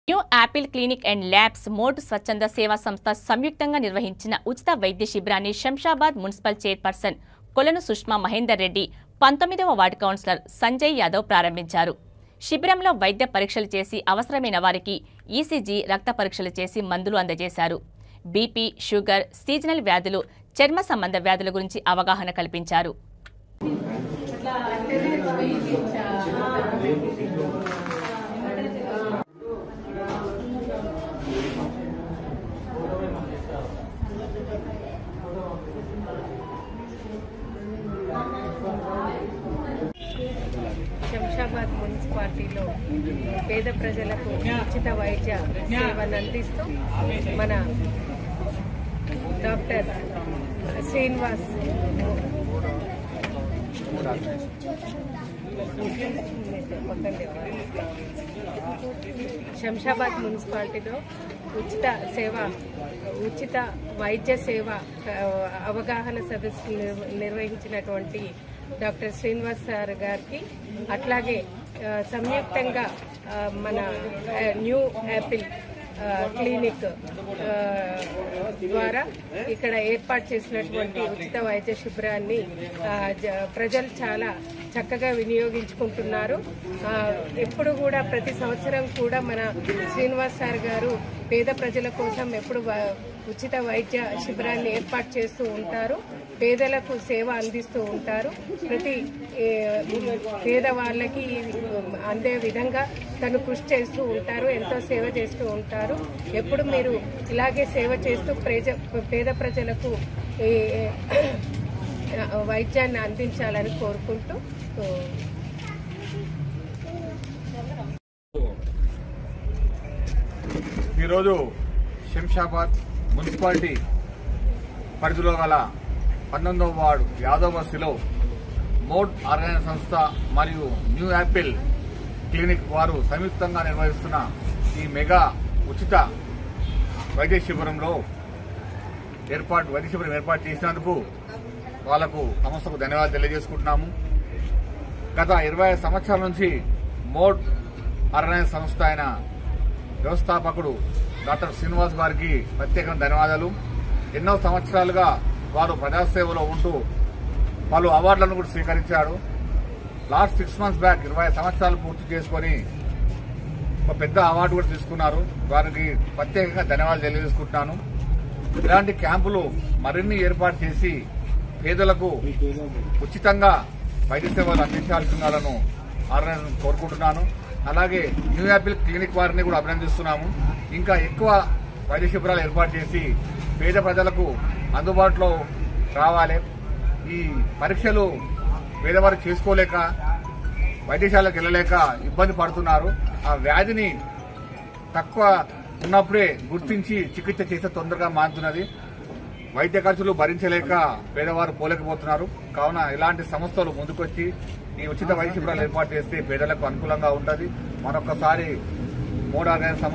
new apple clinic and labs mode స్వచ్ఛంద సేవా సంస్థ సంయుక్తంగా నిర్వహించిన ఉచిత వైద్య శిబిరాన్ని శంషాబాద్ మున్సిపల్ చైర్పర్సన్ కొలను సుష్మా మహేందర్ రెడ్డి పంతొమ్మిదవ వార్డు కౌన్సిలర్ సంజయ్ యాదవ్ ప్రారంభించారు శిబిరంలో వైద్య పరీక్షలు చేసి అవసరమైన వారికి ఈసీజీ రక్త పరీక్షలు చేసి మందులు అందజేశారు బీపీ షుగర్ సీజనల్ వ్యాధులు చర్మ సంబంధ వ్యాధుల గురించి అవగాహన కల్పించారు శంషాబాద్ మున్సిపాలిటీలో పేద ప్రజలకు ఉచిత వైద్య సేవలు అందిస్తూ మన డాక్టర్ శ్రీనివాస్ శంషాబాద్ మున్సిపాలిటీలో ఉచిత సేవ ఉచిత వైద్య సేవ ఆ, అవగాహన సదస్సు నిర్- నిర్వహించినటువంటి డాక్టర్ శ్రీనివాస్ సార్ గారికి అట్లాగే ఆ, సంయుక్తంగా ఆ, మన ఆ, న్యూ యాపిల్ ఆ, క్లినిక్ ఆ, ద్వారా ఇక్కడ ఏర్పాటు చేసినటువంటి ఉచిత వైద్య శిబిరాన్ని ఆ, జ- ప్రజలు చాలా చక్కగా వినియోగించుకుంటున్నారు ఆ, ఎప్పుడు కూడా ప్రతి సంవత్సరం కూడా మన శ్రీనివాస్ సార్ గారు పేద ప్రజల కోసం ఎప్పుడు వ- ఉచిత వైద్య శిబిరాన్ని ఏర్పాటు చేస్తూ ఉంటారు పేదలకు సేవ అందిస్తూ ఉంటారు ప్రతి ఏ, పేద వాళ్ళకి అందే విధంగా తను కృషి చేస్తూ ఉంటారు ఎంతో సేవ చేస్తూ ఉంటారు ఎప్పుడు మీరు ఇలాగే సేవ చేస్తూ ప్రజ పేద ప్రజలకు ఈ, వైద్యాన్ని అందించాలని కోరుకుంటూ ఈరోజు శంషాబాద్ మున్సిపాలిటీ పరిధిలో గల పంతొమ్మిదవ వార్డు యాదవ్ బస్తిలో మోడ్ ఆర్గనైజ్ సంస్థ మరియు న్యూ యాపిల్ క్లినిక్ వారు సంయుక్తంగా నిర్వహిస్తున్న ఈ మెగా ఉచిత వైద్య శిబిరంలో ఏర్పాటు వైద్య శిబిరం ఏర్పాటు చేసినందుకు వాళ్లకు సంస్థకు ధన్యవాదాలు తెలియజేసుకుంటున్నాము గత ఇరవై ఐదు సంవత్సరాల నుంచి మోడ్ ఆర్గనైజ్ సంస్థ అయిన వ్యవస్థాపకుడు డాక్టర్ శ్రీనివాస్ గారికి ప్రత్యేకంగా ధన్యవాదాలు ఎన్నో సంవత్సరాలుగా వారు ప్రజాసేవలో ఉంటూ పలు అవార్డులను కూడా స్వీకరించారు లాస్ట్ సిక్స్ మంత్స్ బ్యాక్ ఇరవై సంవత్సరాలు పూర్తి చేసుకొని ఒక పెద్ద అవార్డు కూడా తీసుకున్నారు వారికి ప్రత్యేకంగా ధన్యవాదాలు తెలియజేసుకుంటున్నాను ఇలాంటి క్యాంపులు మరిన్ని ఏర్పాటు చేసి పేదలకు ఉచితంగా వైద్య సేవలు అందించాల్సిందాలను ఆర్గనైజేషన్ కోరుకుంటున్నాను అలాగే న్యూ యాపిల్ క్లినిక్ వారిని కూడా అభినందిస్తున్నాము ఇంకా ఎక్కువ వైద్య శిబిరాలు ఏర్పాటు చేసి పేద ప్రజలకు అందుబాటులో రావాలి ఈ పరీక్షలు పేదవారు చేసుకోలేక వైద్యశాలకు వెళ్ళలేక ఇబ్బంది పడుతున్నారు ఆ వ్యాధిని తక్కువ ఉన్నప్పుడే గుర్తించి చికిత్స చేస్తే తొందరగా మారుతున్నది వైద్య ఖర్చులు భరించలేక పేదవారు పోలేకపోతున్నారు కావున ఇలాంటి సంస్థలు ముందుకొచ్చి ఈ ఉచిత వైద్య శిబిరాలు ఏర్పాటు చేస్తే పేదలకు అనుకూలంగా ఉంటుంది మరొకసారి మూడు ఆర్గనైజ్